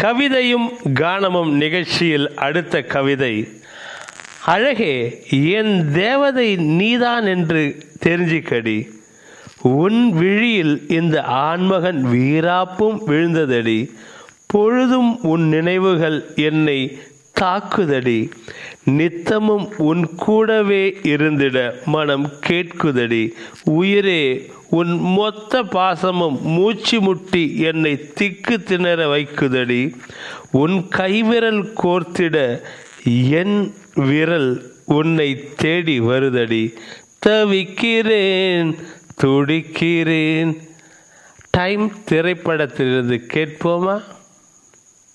கவிதையும் கானமும் நிகழ்ச்சியில் அடுத்த கவிதை அழகே என் தேவதை நீதான் என்று தெரிஞ்சிக்கடி உன் விழியில் இந்த ஆண்மகன் வீராப்பும் விழுந்ததடி பொழுதும் உன் நினைவுகள் என்னை தாக்குதடி நித்தமும் உன் கூடவே இருந்திட மனம் கேட்குதடி உயிரே உன் மொத்த பாசமும் மூச்சு முட்டி என்னை திக்கு திணற வைக்குதடி உன் கைவிரல் கோர்த்திட என் விரல் உன்னை தேடி வருதடி தவிக்கிறேன் துடிக்கிறேன் டைம் திரைப்படத்திலிருந்து கேட்போமா